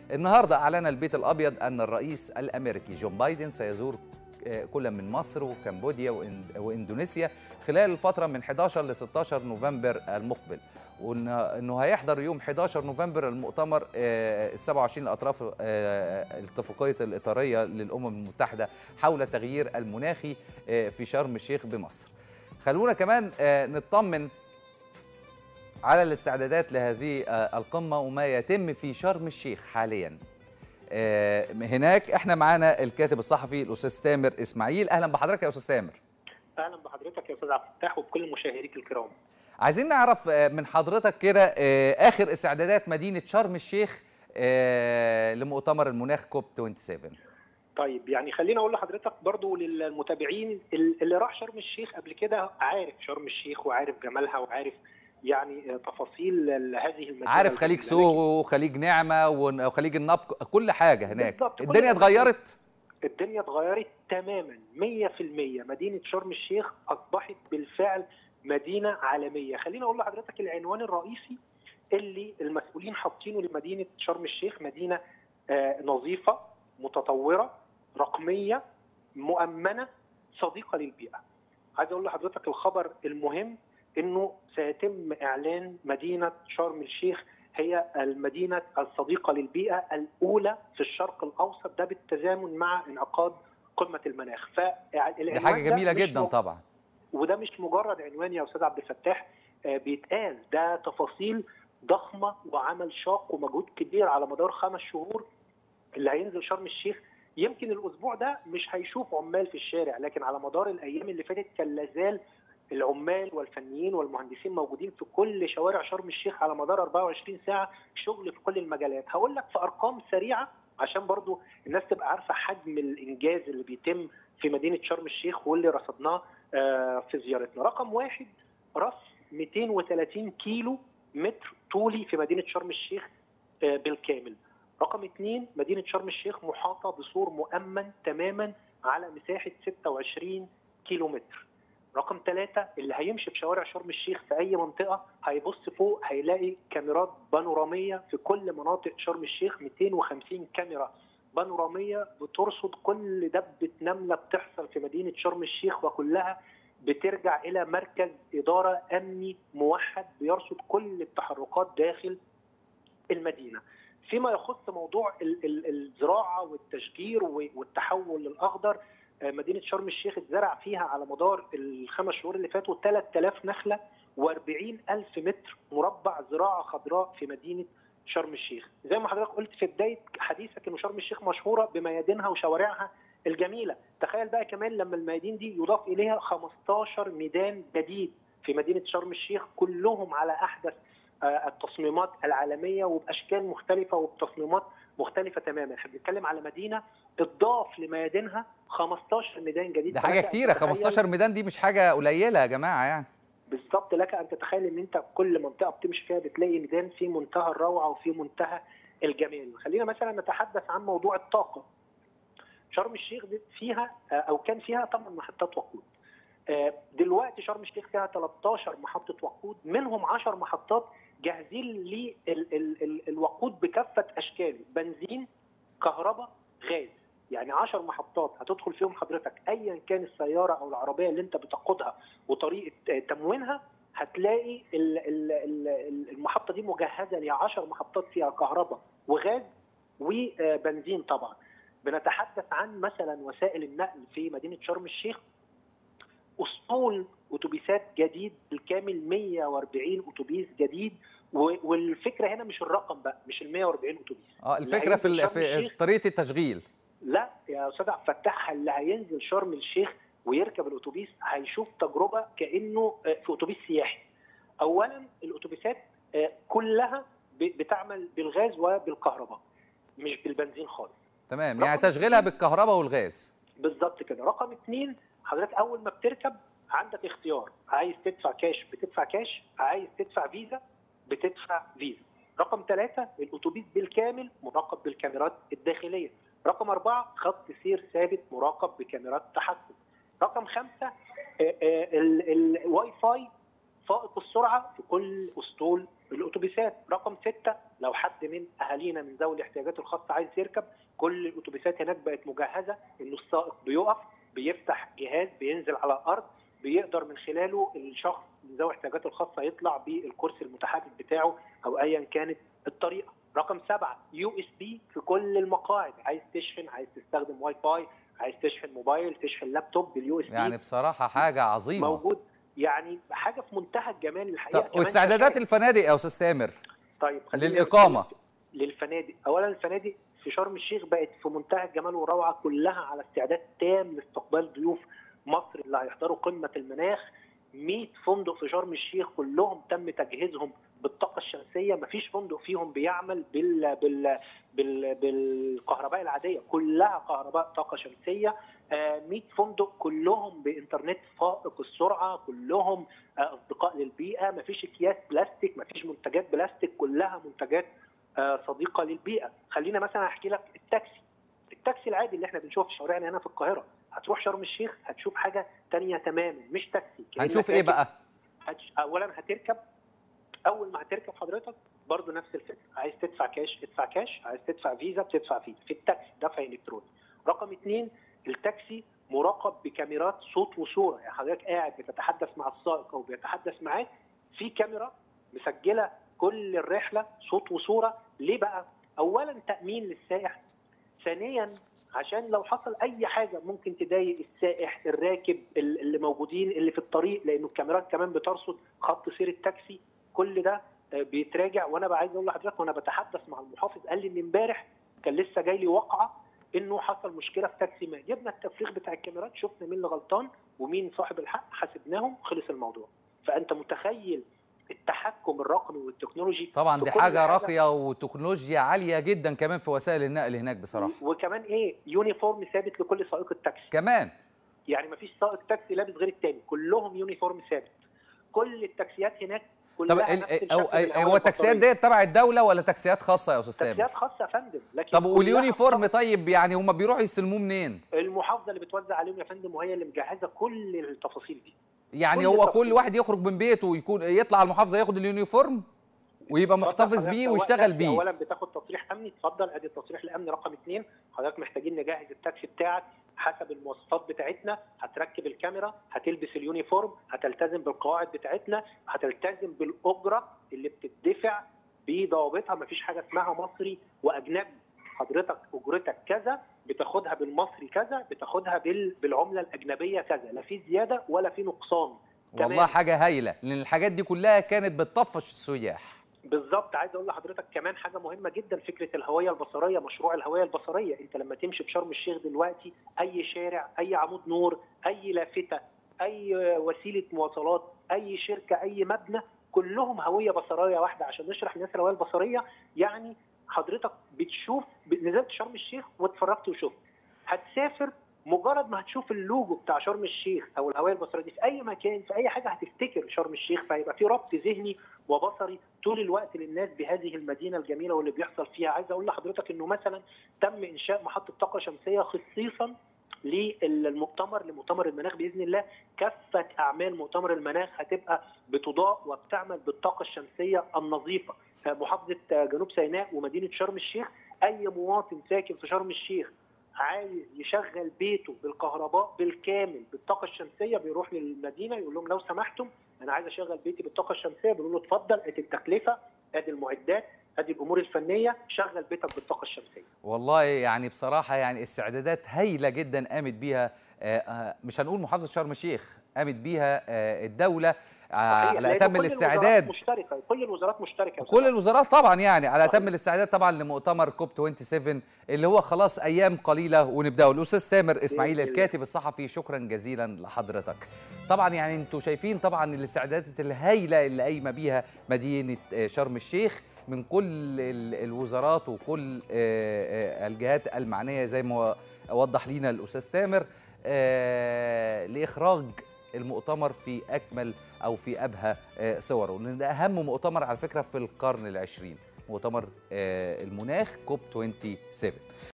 النهارده اعلن البيت الابيض ان الرئيس الامريكي جون بايدن سيزور كل من مصر وكمبوديا واندونيسيا خلال الفتره من 11 ل 16 نوفمبر المقبل وانه هيحضر يوم 11 نوفمبر المؤتمر ال 27 الاطراف الاتفاقيه الاطاريه للامم المتحده حول التغيير المناخي في شرم الشيخ بمصر. خلونا كمان نطمن على الاستعدادات لهذه القمه وما يتم في شرم الشيخ حاليا. هناك احنا معانا الكاتب الصحفي الاستاذ تامر اسماعيل اهلا بحضرتك يا استاذ تامر. اهلا بحضرتك يا استاذ عبد الفتاح وبكل مشاهديك الكرام. عايزين نعرف من حضرتك كده اخر استعدادات مدينه شرم الشيخ لمؤتمر المناخ كوب 27 طيب يعني خليني اقول لحضرتك برضو للمتابعين اللي راح شرم الشيخ قبل كده عارف شرم الشيخ وعارف جمالها وعارف يعني تفاصيل هذه المدينه عارف خليج سوهو وخليج نعمه وخليج النبض كل حاجه هناك الدنيا اتغيرت الدنيا اتغيرت تماما 100% مدينه شرم الشيخ اصبحت بالفعل مدينه عالميه خليني اقول لحضرتك العنوان الرئيسي اللي المسؤولين حاطينه لمدينه شرم الشيخ مدينه آه نظيفه متطوره رقميه مؤمنه صديقه للبيئه عايز اقول لحضرتك الخبر المهم انه سيتم اعلان مدينه شرم الشيخ هي المدينه الصديقه للبيئه الاولى في الشرق الاوسط ده بالتزامن مع انعقاد قمه المناخ دي حاجه جميله جدا طبعا وده مش مجرد عنوان يا استاذ عبد الفتاح بيتقال ده تفاصيل ضخمه وعمل شاق ومجهود كبير على مدار خمس شهور اللي هينزل شرم الشيخ يمكن الاسبوع ده مش هيشوف عمال في الشارع لكن على مدار الايام اللي فاتت كان لازال العمال والفنيين والمهندسين موجودين في كل شوارع شرم الشيخ على مدار 24 ساعه شغل في كل المجالات هقول لك في ارقام سريعه عشان برضو الناس تبقى عارفه حجم الانجاز اللي بيتم في مدينه شرم الشيخ واللي رصدناه في زيارتنا رقم واحد رص 230 كيلو متر طولي في مدينه شرم الشيخ بالكامل رقم اثنين مدينه شرم الشيخ محاطه بسور مؤمن تماما على مساحه 26 كيلو متر رقم ثلاثة اللي هيمشي في شوارع شرم الشيخ في أي منطقة هيبص فوق هيلاقي كاميرات بانورامية في كل مناطق شرم الشيخ 250 كاميرا بانورامية بترصد كل دبة نملة بتحصل في مدينة شرم الشيخ وكلها بترجع إلى مركز إدارة أمني موحد بيرصد كل التحركات داخل المدينة فيما يخص موضوع الزراعة والتشجير والتحول للأخضر مدينة شرم الشيخ اتزرع فيها على مدار الخمس شهور اللي فاتوا 3000 نخلة و40 ألف متر مربع زراعة خضراء في مدينة شرم الشيخ زي ما حضرتك قلت في بداية حديثك إن شرم الشيخ مشهورة بميادينها وشوارعها الجميلة تخيل بقى كمان لما الميادين دي يضاف إليها 15 ميدان جديد في مدينة شرم الشيخ كلهم على أحدث التصميمات العالمية وبأشكال مختلفة وبتصميمات مختلفة تماما احنا بنتكلم على مدينة اضاف لميادينها 15 ميدان جديد ده حاجة كتيرة 15 ميدان دي مش حاجة قليلة يا جماعة يعني بالظبط لك ان تتخيل ان انت كل منطقه بتمشي فيها بتلاقي ميدان في منتهى الروعه وفي منتهى الجمال خلينا مثلا نتحدث عن موضوع الطاقه شرم الشيخ فيها او كان فيها 8 محطات وقود دلوقتي شرم الشيخ فيها 13 محطه وقود منهم 10 محطات جاهزين للوقود بكافه اشكاله بنزين كهرباء غاز يعني 10 محطات هتدخل فيهم حضرتك ايا كان السياره او العربيه اللي انت بتقودها وطريقه تموينها هتلاقي المحطه دي مجهزه ل 10 محطات فيها كهرباء وغاز وبنزين طبعا بنتحدث عن مثلا وسائل النقل في مدينه شرم الشيخ اسطول اتوبيسات جديد بالكامل 140 اتوبيس جديد والفكره هنا مش الرقم بقى مش ال 140 اتوبيس اه الفكره في, في طريقه التشغيل لا يا استاذ عبد الفتاح اللي هينزل شرم الشيخ ويركب الاتوبيس هيشوف تجربه كانه في اتوبيس سياحي. اولا الاتوبيسات كلها بتعمل بالغاز وبالكهرباء مش بالبنزين خالص. تمام يعني تشغيلها بالكهرباء والغاز. بالظبط كده، رقم اثنين حضرتك اول ما بتركب عندك اختيار عايز تدفع كاش بتدفع كاش، عايز تدفع فيزا بتدفع فيزا. رقم ثلاثة الأتوبيس بالكامل مراقب بالكاميرات الداخلية رقم أربعة خط سير ثابت مراقب بكاميرات تحكم رقم خمسة الواي فاي فائق السرعة في كل أسطول الأتوبيسات رقم ستة لو حد من اهالينا من ذوي الاحتياجات الخاصه عايز يركب كل الاتوبيسات هناك بقت مجهزه انه السائق بيقف بيفتح جهاز بينزل على الارض بيقدر من خلاله الشخص من ذوي الاحتياجات الخاصه يطلع بالكرسي المتحرك بتاعه او ايا كانت الطريقه. رقم سبعه يو اس بي في كل المقاعد عايز تشحن عايز تستخدم واي فاي عايز تشحن موبايل تشحن لابتوب باليو اس بي يعني بصراحه حاجه عظيمه موجود يعني حاجه في منتهى الجمال الحقيقه طب واستعدادات الفنادق يا استاذ تامر طيب للاقامه للفنادق اولا الفنادق في شرم الشيخ بقت في منتهى الجمال والروعه كلها على استعداد تام لاستقبال ضيوف مصر اللي هيحضروا قمه المناخ 100 فندق في شرم الشيخ كلهم تم تجهيزهم بالطاقه الشمسيه ما فيش فندق فيهم بيعمل بال بال بال بالكهرباء العاديه كلها كهرباء طاقه شمسيه 100 فندق كلهم بانترنت فائق السرعه كلهم اصدقاء للبيئه ما فيش اكياس بلاستيك ما فيش منتجات بلاستيك كلها منتجات صديقه للبيئه خلينا مثلا احكي لك التاكسي التاكسي العادي اللي احنا بنشوفه في شوارعنا هنا في القاهره هتروح شرم الشيخ هتشوف حاجه تانية تماما مش تاكسي هنشوف ايه بقى هتش... اولا هتركب اول ما هتركب حضرتك برضو نفس الفكره عايز تدفع كاش ادفع كاش عايز تدفع فيزا بتدفع فيزا في التاكسي دفع الكتروني رقم اثنين التاكسي مراقب بكاميرات صوت وصوره يعني حضرتك قاعد بتتحدث مع السائق او بيتحدث معاك في كاميرا مسجله كل الرحله صوت وصوره ليه بقى اولا تامين للسائح ثانيا عشان لو حصل اي حاجه ممكن تضايق السائح الراكب اللي موجودين اللي في الطريق لانه الكاميرات كمان بترصد خط سير التاكسي كل ده بيتراجع وانا بقى عايز اقول لحضرتك وانا بتحدث مع المحافظ قال لي ان امبارح كان لسه جاي لي واقعه انه حصل مشكله في تاكسي ما جبنا التفريغ بتاع الكاميرات شفنا مين اللي غلطان ومين صاحب الحق حاسبناهم خلص الموضوع فانت متخيل التحكم الرقمي والتكنولوجي طبعا دي حاجه راقيه وتكنولوجيا عاليه جدا كمان في وسائل النقل هناك بصراحه وكمان ايه يونيفورم ثابت لكل سائق التاكسي كمان يعني ما فيش سائق تاكسي لابس غير التاني كلهم يونيفورم ثابت كل التاكسيات هناك كلها طب ال أو هو التاكسيات ديت تبع الدوله ولا تاكسيات خاصه يا استاذ سامي؟ تاكسيات خاصه يا فندم لكن طب واليونيفورم طيب يعني هم بيروحوا يستلموه منين؟ المحافظه اللي بتوزع عليهم يا فندم وهي اللي مجهزه كل التفاصيل دي يعني كل هو كل واحد يخرج من بيته ويكون يطلع على المحافظه ياخد اليونيفورم ويبقى محتفظ بيه ويشتغل بيه اولا بتاخد تصريح امني اتفضل ادي التصريح الامني رقم اثنين حضرتك محتاجين نجهز التاكسي بتاعك حسب المواصفات بتاعتنا هتركب الكاميرا هتلبس اليونيفورم هتلتزم بالقواعد بتاعتنا هتلتزم بالاجره اللي بتدفع بضوابطها مفيش حاجه اسمها مصري واجنبي حضرتك اجرتك كذا بتاخدها بالمصري كذا بتاخدها بالعمله الاجنبيه كذا لا في زياده ولا في نقصان والله حاجه هايله لان الحاجات دي كلها كانت بتطفش السياح بالظبط عايز اقول لحضرتك كمان حاجه مهمه جدا فكره الهويه البصريه مشروع الهويه البصريه انت لما تمشي في شرم الشيخ دلوقتي اي شارع اي عمود نور اي لافته اي وسيله مواصلات اي شركه اي مبنى كلهم هويه بصريه واحده عشان نشرح للناس الهويه البصريه يعني حضرتك بتشوف نزلت شرم الشيخ واتفرجت وشفت هتسافر مجرد ما هتشوف اللوجو بتاع شرم الشيخ او الهويه البصريه دي في اي مكان في اي حاجه هتفتكر شرم الشيخ فهيبقى في ربط ذهني وبصري طول الوقت للناس بهذه المدينه الجميله واللي بيحصل فيها عايز اقول لحضرتك انه مثلا تم انشاء محطه طاقه شمسيه خصيصا للمؤتمر لمؤتمر المناخ باذن الله كافه اعمال مؤتمر المناخ هتبقى بتضاء وبتعمل بالطاقه الشمسيه النظيفه محافظه جنوب سيناء ومدينه شرم الشيخ اي مواطن ساكن في شرم الشيخ عايز يشغل بيته بالكهرباء بالكامل بالطاقه الشمسيه بيروح للمدينه يقول لهم لو سمحتم انا عايز اشغل بيتي بالطاقه الشمسيه بيقولوا له اتفضل ادي التكلفه ادي المعدات ادي الامور الفنيه شغل بيتك بالطاقه الشمسيه والله يعني بصراحه يعني استعدادات هايله جدا قامت بيها مش هنقول محافظه شرم الشيخ قامت بيها الدوله على اتم الاستعداد مشتركه كل الوزارات مشتركه كل الوزارات طبعا يعني على اتم الاستعداد طبعا لمؤتمر كوب 27 اللي هو خلاص ايام قليله ونبداه الاستاذ تامر اسماعيل الكاتب الصحفي شكرا جزيلا لحضرتك طبعا يعني انتم شايفين طبعا الاستعدادات الهائله اللي قايمه بيها مدينه شرم الشيخ من كل الوزارات وكل الجهات المعنيه زي ما وضح لينا الاستاذ تامر لاخراج المؤتمر في اكمل او في ابهى صوره لان ده اهم مؤتمر على فكره في القرن العشرين مؤتمر المناخ كوب 27